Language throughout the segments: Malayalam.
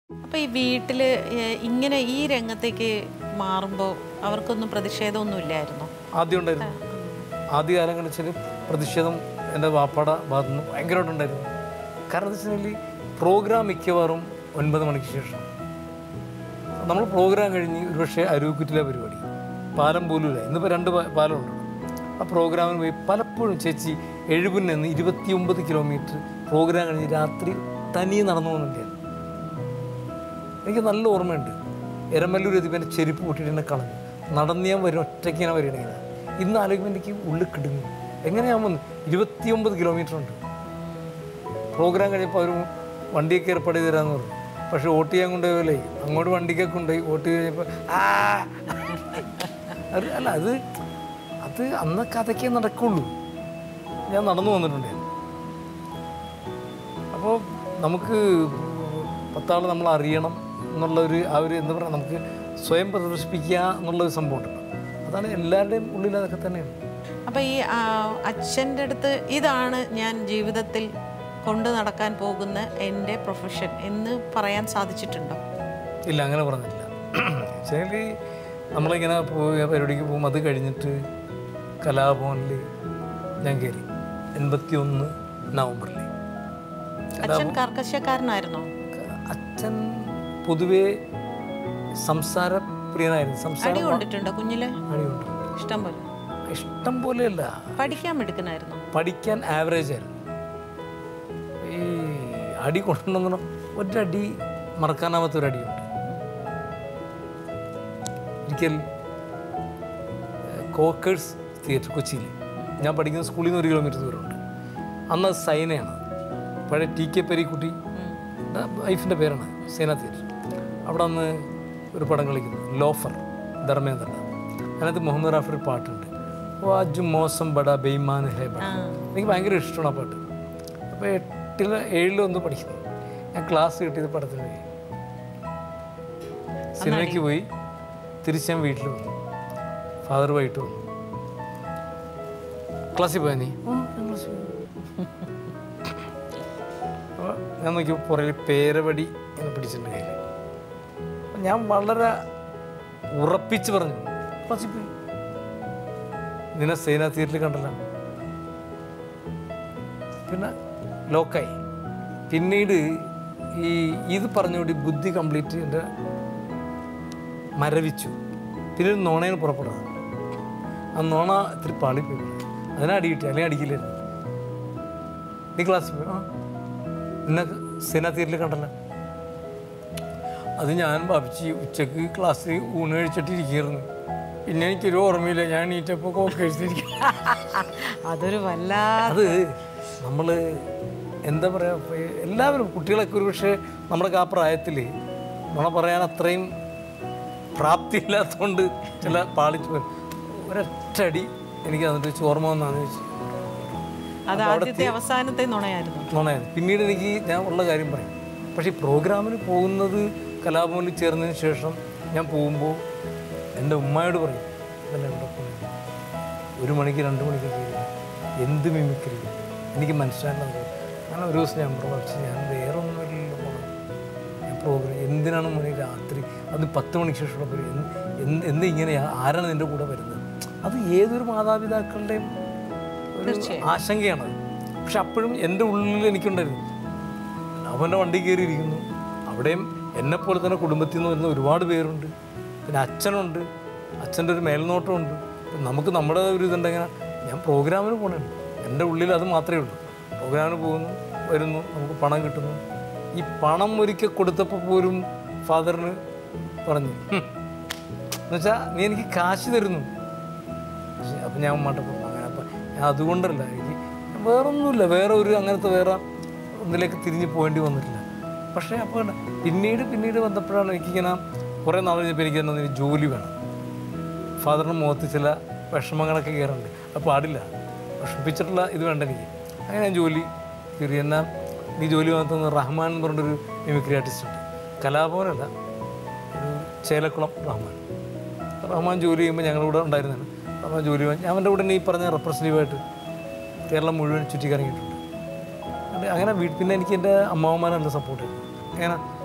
അപ്പോൾ ഈ വീട്ടിൽ ഇങ്ങനെ ഈ രംഗത്തേക്ക് മാറുമ്പോൾ അവർക്കൊന്നും പ്രതിഷേധമൊന്നും ഇല്ലായിരുന്നോ ആദ്യം ഉണ്ടായിരുന്നു ആദ്യ കാലങ്ങളിൽ വെച്ചാൽ പ്രതിഷേധം എൻ്റെ വാപ്പാടെ ഭാഗത്തു നിന്ന് ഭയങ്കരമായിട്ടുണ്ടായിരുന്നു കാരണം എന്താ വെച്ചിട്ടുണ്ടെങ്കിൽ പ്രോഗ്രാം മിക്കവാറും ഒൻപത് മണിക്ക് ശേഷം നമ്മൾ പ്രോഗ്രാം കഴിഞ്ഞ് ഒരുപക്ഷെ അരൂക്കുറ്റിലെ പരിപാടി പാലം പോലുമില്ല ഇന്നിപ്പോൾ രണ്ട് പാ- പാലമുണ്ട് ആ പ്രോഗ്രാമിന് പോയി പലപ്പോഴും ചേച്ചി എഴുപതിൽ നിന്ന് ഇരുപത്തിയൊമ്പത് കിലോമീറ്റർ പ്രോഗ്രാം കഴിഞ്ഞ് രാത്രി തനിയെ നടന്നു പോകുന്നുണ്ടായിരുന്നു എനിക്ക് നല്ല ഓർമ്മയുണ്ട് എരമല്ലൂർ എത്തിയപ്പോൾ എൻ്റെ ചെരുപ്പ് പൊട്ടിയിട്ട് എന്നെ കളഞ്ഞു നടന്ന് ഞാൻ വരും ഒറ്റയ്ക്ക് ഞാൻ വരികയാണ് ഇങ്ങനെ ഇന്ന് ആലോചിക്കുമ്പോൾ എനിക്ക് ഉള്ളിൽ കിടുങ്ങി എങ്ങനെയാൻ വന്നു ഇരുപത്തിയൊമ്പത് കിലോമീറ്റർ ഉണ്ട് പ്രോഗ്രാം കഴിഞ്ഞപ്പോൾ അവർ വണ്ടിയൊക്കെ ഏർപ്പാട് ചെയ്ത് തരാമെന്ന് പറഞ്ഞു പക്ഷേ വോട്ട് ചെയ്യാൻ കൊണ്ടുപോയല്ലേ അങ്ങോട്ട് വണ്ടിക്കൊക്കെ കൊണ്ടുപോയി വോട്ട് കഴിഞ്ഞപ്പോൾ ആ അത് അല്ല അത് അത് അന്നൊക്കെ അതൊക്കെ നടക്കുള്ളൂ ഞാൻ നടന്നു വന്നിട്ടുണ്ട് അപ്പോൾ നമുക്ക് പത്താൾ നമ്മൾ അറിയണം എന്നുള്ള ഒരു ആ ഒരു എന്താ പറയുക നമുക്ക് സ്വയം പ്രദർശിപ്പിക്കുക എന്നുള്ള ഒരു സംഭവം ഉണ്ടല്ലോ അതാണ് എല്ലാവരുടെയും ഉള്ളിൽ അതൊക്കെ തന്നെയാണ് അപ്പോൾ ഈ അച്ഛൻ്റെ അടുത്ത് ഇതാണ് ഞാൻ ജീവിതത്തിൽ കൊണ്ടു നടക്കാൻ പോകുന്ന എൻ്റെ പ്രൊഫഷൻ എന്ന് പറയാൻ സാധിച്ചിട്ടുണ്ടോ ഇല്ല അങ്ങനെ പറഞ്ഞിട്ടില്ല വെച്ചാൽ നമ്മളിങ്ങനെ പോയി പരിപാടിക്ക് പോകും അത് കഴിഞ്ഞിട്ട് കലാഭവനിൽ ഞാൻ കയറി എൺപത്തി ഒന്ന് നവംബറിൽ അച്ഛൻ കർക്കശക്കാരനായിരുന്നോ അച്ഛൻ പൊതുവേ സംസാര പ്രിയനായിരുന്നു അടി സംസാരം കൊണ്ടിട്ടുണ്ടോ കുഞ്ഞിലെ അടിയുണ്ട് ഇഷ്ടം പോലെ ഇഷ്ടം പോലെയല്ല പഠിക്കാൻ മിടുക്കനായിരുന്നു പഠിക്കാൻ ആവറേജ് ആയിരുന്നു ഈ അടി കൊണ്ടുവന്ന ഒരടി മറക്കാനാവാത്ത ഒരു അടിയുണ്ട് ഒരിക്കൽ കോക്കേഴ്സ് തിയേറ്റർ കൊച്ചിയിൽ ഞാൻ പഠിക്കുന്ന സ്കൂളിൽ നിന്ന് ഒരു കിലോമീറ്റർ ദൂരമുണ്ട് അന്ന് അത് സൈനയാണ് പഴയ ടി കെ പെരിക്കുട്ടി വൈഫിൻ്റെ പേരാണ് സൈന തിയേറ്റർ അവിടെ അന്ന് ഒരു പടം കളിക്കുന്നു ലോഫർ ധർമ്മേന്ദ്രൻ അതിനകത്ത് മുഹമ്മദ് റാഫി ഒരു പാട്ടുണ്ട് വാജു മോസം ബഡ ബെയ്മാൻ ഹേ ബഡ എനിക്ക് ഭയങ്കര ഇഷ്ടമാണ് ആ പാട്ട് അപ്പോൾ എട്ടിൽ ഏഴിലോ ഒന്ന് പഠിക്കുന്നു ഞാൻ ക്ലാസ് കിട്ടിയത് പടത്തിന് പോയി സിനിമയ്ക്ക് പോയി തിരിച്ച് ഞാൻ വീട്ടിൽ വന്നു ഫാദർ വൈകിട്ട് വന്നു ക്ലാസ്സിൽ പോയാ നീ "ഓ, ഞാൻ ക്ലാസ്സിൽ പോയി." അപ്പോൾ ഞാൻ നോക്കിയപ്പോൾ പുറകിൽ പേരവടി എന്ന് പിടിച്ചിട്ടുണ്ട് കയ്യിൽ അപ്പോൾ ഞാൻ വളരെ ഉറപ്പിച്ച് പറഞ്ഞു ക്ലാസ്സിൽ പോയി നിന്നെ സേന തിയേറ്ററിൽ കണ്ടല്ല പിന്നെ ലോക്കായി പിന്നീട് ഈ ഇത് പറഞ്ഞുകൊണ്ട് ഈ ബുദ്ധി കംപ്ലീറ്റ് എൻ്റെ മരവിച്ചു പിന്നെ ഒരു നുണയാണ് പുറപ്പെടുന്നത് ആ നുണ ഇത്തിരി പാളിപ്പോയി അതിനെ അടി കിട്ടി അല്ലെങ്കിൽ അടിക്കില്ലായിരുന്നു നീ ക്ലാസ്സിൽ പോയി ആ നിന്നെ സേന തിയേറ്ററിൽ കണ്ടല്ല അത് ഞാൻ ഭാവിച്ച് ഉച്ചക്ക് ക്ലാസ്സിൽ ഊണ് കഴിച്ചിട്ട് ഇരിക്കുകയായിരുന്നു പിന്നെ എനിക്കൊരു ഓർമ്മയില്ല ഞാൻ നീറ്റപ്പോൾ കോക്കേഴ്സിരിക്കും അതൊരു വല്ലാ അത് നമ്മൾ എന്താ പറയുക എല്ലാവരും കുട്ടികളൊക്കെ ഒരു പക്ഷേ നമ്മുടെ ആ പ്രായത്തിൽ നുണ പറയാൻ അത്രയും പ്രാപ്തിയില്ലാത്തതുകൊണ്ട് ചില പാളിച്ചു പോയി ഒരൊറ്റടി എനിക്ക് അതിൻ്റെ വെച്ച് ഓർമ്മ വന്നാന്ന് ചോദിച്ചു അത് ആദ്യത്തെ അവസാനത്തെ നുണയായിരുന്നു നുണയായിരുന്നു പിന്നീട് എനിക്ക് ഞാൻ ഉള്ള കാര്യം പറയും പക്ഷേ ഈ പ്രോഗ്രാമിന് പോകുന്നത് കലാഭവനിൽ ചേർന്നതിന് ശേഷം ഞാൻ പോകുമ്പോൾ എൻ്റെ ഉമ്മയോട് പറയും ഇതല്ല എവിടെ പോകുന്നത് ഒരു മണിക്ക് രണ്ട് മണിക്കൊക്കെ ഇരുന്ന് എന്ത് മിമിക്രി എനിക്ക് മനസ്സിലാക്കുന്നത് അങ്ങനെ ഒരു ദിവസം ഞാൻ പ്രവർത്തിച്ച് ഞാൻ വേറെ ഒന്നുമില്ലല്ലോ പോകണം ഞാൻ പ്രോഗ്രാം എന്തിനാണ് മോനെ രാത്രി അത് പത്ത് മണിക്ക് ശേഷമുള്ള പരിപാടി എന്ത് എന്ത് എന്ത് ഇങ്ങനെയാ ആരാണ് നിൻ്റെ കൂടെ വരുന്നത് അത് ഏതൊരു മാതാപിതാക്കളുടെയും ഒരു ആശങ്കയാണ് പക്ഷെ അപ്പോഴും എൻ്റെ ഉള്ളിൽ എനിക്കുണ്ടായിരുന്നു അവൻ്റെ വണ്ടി കയറിയിരിക്കുന്നു അവിടെയും എന്നെപ്പോലെ തന്നെ കുടുംബത്തിൽ നിന്ന് വരുന്ന ഒരുപാട് പേരുണ്ട് പിന്നെ അച്ഛനുണ്ട് അച്ഛൻ്റെ ഒരു മേൽനോട്ടമുണ്ട് ഇപ്പം നമുക്ക് നമ്മുടെ ഒരു ഇതുണ്ടെങ്കിൽ ഞാൻ പ്രോഗ്രാമിന് പോകണേ എൻ്റെ ഉള്ളിൽ അത് മാത്രമേ ഉള്ളൂ പ്രോഗ്രാമിന് പോകുന്നു വരുന്നു നമുക്ക് പണം കിട്ടുന്നു ഈ പണം ഒരിക്കൽ കൊടുത്തപ്പോൾ പോലും ഫാദറിന് പറഞ്ഞു "ഹും, എന്നുവെച്ചാൽ നീ എനിക്ക് കാശ് തരുന്നു പക്ഷേ അപ്പം ഞാൻ ഉമ്മാട്ട് പറഞ്ഞു അങ്ങനെ അപ്പം ഞാൻ അതുകൊണ്ടല്ല എനിക്ക് വേറൊന്നുമില്ല വേറെ ഒരു അങ്ങനത്തെ വേറെ ഒന്നിലേക്ക് തിരിഞ്ഞ് പോകേണ്ടി വന്നിട്ടില്ല പക്ഷേ അപ്പോൾ പിന്നീട് പിന്നീട് വന്നപ്പോഴാണ് എനിക്കിങ്ങനെ കുറേ നാൾ കഴിഞ്ഞപ്പോൾ എനിക്ക് തന്നെ ഒരു ജോലി വേണം ഫാദറിൻ്റെ മുഖത്ത് ചില വിഷമങ്ങളൊക്കെ കയറുന്നുണ്ട് അത് പാടില്ല വിഷമിപ്പിച്ചിട്ടുള്ള ഇത് വേണ്ട എനിക്ക് അങ്ങനെ ഞാൻ ജോലി കയറി എന്നാൽ ഈ ജോലി വന്നത് റഹ്മാൻ എന്ന് പറഞ്ഞൊരു മിമിക്രി ആർട്ടിസ്റ്റ് ഉണ്ട് കലാഭവനല്ല ഒരു ചേലക്കുളം റഹ്മാൻ റഹ്മാൻ ജോലി ചെയ്യുമ്പോൾ ഞങ്ങളുടെ കൂടെ ഉണ്ടായിരുന്നതാണ് റഹ്മാൻ ജോലി വാങ്ങി- ഞാൻ അവൻ്റെ കൂടെ തന്നെ ഈ പറഞ്ഞ റെപ്രസെൻറ്റീവായിട്ട് കേരളം മുഴുവൻ ചുറ്റിക്കറങ്ങിയിട്ടുണ്ട് അത് അങ്ങനെ വീട്ടിൽ പിന്നെ എനിക്ക് എൻ്റെ അമ്മാവന്മാരെ നല്ല സപ്പോർട്ട് ചെയ്തു അങ്ങനെ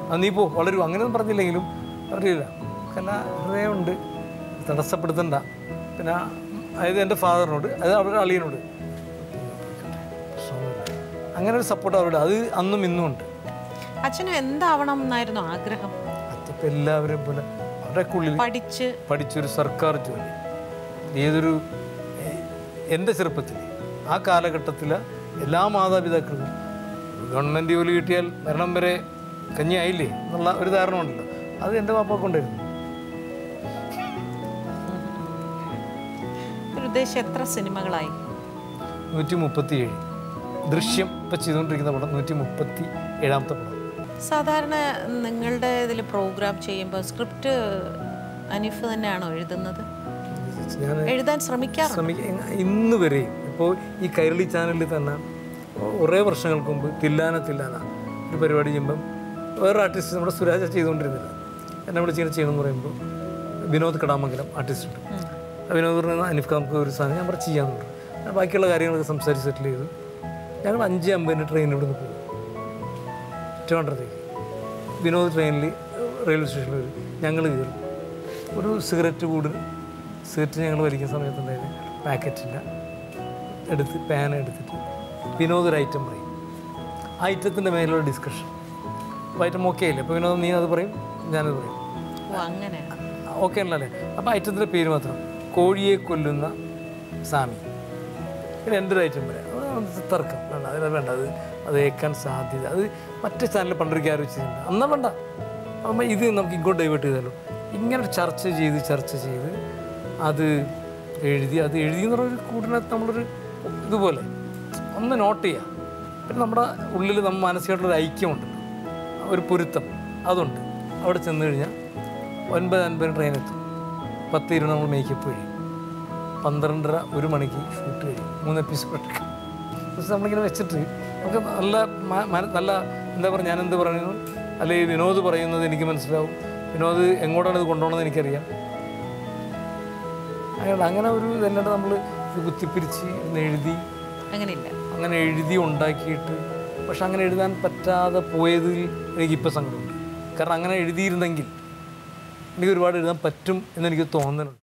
ആ നീ പോ വളരൂ അങ്ങനെയൊന്നും പറഞ്ഞില്ലെങ്കിലും അറിയില്ല കല ഹൃദയമുണ്ട് തടസ്സപ്പെടുത്തണ്ട പിന്നെ അതായത് എൻ്റെ ഫാദറിനോട് അത് അവരുടെ അളിയനോട് പ്രശ്നമൊന്നുമില്ല. അങ്ങനെ ഒരു സപ്പോർട്ട് അവരുടെ അത് അന്നും ഇന്നും ഉണ്ട് അച്ഛന് എന്താവണം എന്നായിരുന്നു ആഗ്രഹം അതിപ്പോൾ എല്ലാവരെയും പോലെ അവരുടെയൊക്കെ ഉള്ളിൽ പഠിച്ച് പഠിച്ചൊരു സർക്കാർ ജോലി ഏതൊരു എ- എൻ്റെ ചെറുപ്പത്തിൽ ആ കാലഘട്ടത്തിൽ എല്ലാ മാതാപിതാക്കൾക്കും ഗവൺമെൻറ് ജോലി കിട്ടിയാൽ മരണം വരെ കഞ്ഞി ആയില്ലേ എന്നുള്ള ഒരു ധാരണ ഉണ്ടല്ലോ അത് എൻ്റെ വാപ്പാക്കുണ്ടായിരുന്നു ഒരു ഉദ്ദേശം എത്ര സിനിമകളായി നൂറ്റി മുപ്പത്തി ഏഴ് ദൃശ്യം ഇപ്പം ചെയ്തുകൊണ്ടിരിക്കുന്ന പടം നൂറ്റി മുപ്പത്തി ഏഴാമത്തെ പടം സാധാരണ നിങ്ങളുടെ ഇതിൽ പ്രോഗ്രാം ചെയ്യുമ്പോൾ സ്ക്രിപ്റ്റ് അനിഫ് തന്നെയാണോ എഴുതുന്നത് ഞാൻ എഴുതാൻ ശ്രമിക്കാറുണ്ട് ശ്രമിക്ക ഇന്ന് വരെയും ഇപ്പോൾ ഈ കൈരളി ചാനലിൽ തന്നെ കുറേ വർഷങ്ങൾക്ക് മുമ്പ് തില്ലാന തില്ലാന ഒരു പരിപാടി ചെയ്യുമ്പം വേറെ ആർട്ടിസ്റ്റ് നമ്മുടെ സുരാജ ചെയ്തുകൊണ്ടിരുന്നില്ല എന്നെ വിളിച്ച് ഇങ്ങനെ ചെയ്യണമെന്ന് പറയുമ്പോൾ വിനോദ് കടാമംഗലം ആർട്ടിസ്റ്റ് ഉണ്ട് ആ വിനോദ് പറഞ്ഞ അനിഫ് നമുക്ക് ഒരു സാധനം ഞാൻ പറഞ്ഞു ചെയ്യാമെന്ന് പറഞ്ഞു ഞാൻ ബാക്കിയുള്ള കാര്യങ്ങളൊക്കെ സംസാരിച്ച് സെറ്റിൽ ചെയ്തു ഞങ്ങൾ അഞ്ച് അമ്പതിന് ട്രെയിൻ ഇവിടെ നിന്ന് പോകും ട്രിവാൻഡ്രത്തേക്ക് വിനോദ് ട്രെയിനിൽ റെയിൽവേ സ്റ്റേഷനിൽ വരും ഞങ്ങൾ കയറും ഒരു സിഗരറ്റ് കൂട് സിഗരറ്റ് ഞങ്ങൾ വലിക്കുന്ന സമയത്ത് എന്തായാലും പാക്കറ്റില്ല എടുത്ത് പാൻ എടുത്തിട്ട് വിനോദ് ഒരു ഐറ്റം പറയും ആ ഐറ്റത്തിൻ്റെ മേലുള്ള ഡിസ്കഷൻ അപ്പോൾ ഐറ്റം ഓക്കെ അല്ലേ അപ്പോൾ വിനോദം നീ അത് പറയും ഞാനത് പറയും ഓ അങ്ങനെ ഓക്കെ അല്ലല്ലേ അപ്പോൾ ഐറ്റത്തിൻ്റെ പേര് മാത്രം കോഴിയെ കൊല്ലുന്ന സാമി പിന്നെ എൻ്റെ ഒരു ഐറ്റം പറയാം അത് തർക്കം വേണ്ട അതിന് വേണ്ട അത് അത് ഏക്കാൻ സാധ്യത അത് മറ്റേ ചാനലിൽ പണ്ടൊരിക്കൽ ആരും വെച്ചിട്ടുണ്ട് അന്നാ വേണ്ട അപ്പം ഇത് നമുക്ക് ഇങ്ങോട്ട് ഡൈവേർട്ട് ചെയ്താലോ ഇങ്ങനെ ഒരു ചർച്ച ചെയ്ത് ചർച്ച ചെയ്ത് അത് എഴുതി അത് എഴുതി എന്ന് പറഞ്ഞൊരു കൂടിനകത്ത് നമ്മളൊരു ഇതുപോലെ ഒന്ന് നോട്ട് ചെയ്യാം പിന്നെ നമ്മുടെ ഉള്ളിൽ നമ്മൾ മാനസികമായിട്ടുള്ളൊരു ഐക്യമുണ്ട് ഒരു പൊരുത്തം അതുണ്ട് അവിടെ ചെന്ന് കഴിഞ്ഞാൽ ഒൻപത് അൻപത് ട്രെയിൻ എത്തും പത്ത് ഇരുപത് നമ്മൾ മേക്കപ്പ് കഴിയും പന്ത്രണ്ടര ഒരു മണിക്ക് ഷൂട്ട് കഴിയും മൂന്ന് എപ്പിസോഡ് എടുക്കും പക്ഷെ നമ്മളിങ്ങനെ വെച്ചിട്ട് നമുക്ക് നല്ല മ- മന- നല്ല എന്താ പറയുക ഞാൻ എന്ത് പറയുന്നു അല്ലെങ്കിൽ വിനോദ് പറയുന്നത് എനിക്ക് മനസ്സിലാവും വിനോദ് എങ്ങോട്ടാണ് ഇത് കൊണ്ടുപോകണമെന്ന് എനിക്കറിയാം അങ്ങനെ അങ്ങനെ ഒരു ഇതല്ലാണ്ട് നമ്മൾ ഇത് കുത്തിപ്പിരിച്ച് ഒന്ന് എഴുതി അങ്ങനെയില്ല അങ്ങനെ എഴുതി ഉണ്ടാക്കിയിട്ട് പക്ഷെ അങ്ങനെ എഴുതാൻ പറ്റാതെ പോയതിൽ എനിക്കിപ്പോൾ സങ്കടമുണ്ട് കാരണം അങ്ങനെ എഴുതിയിരുന്നെങ്കിൽ എനിക്ക് ഒരുപാട് എഴുതാൻ പറ്റും എന്നെനിക്ക് തോന്നുന്നുണ്ട്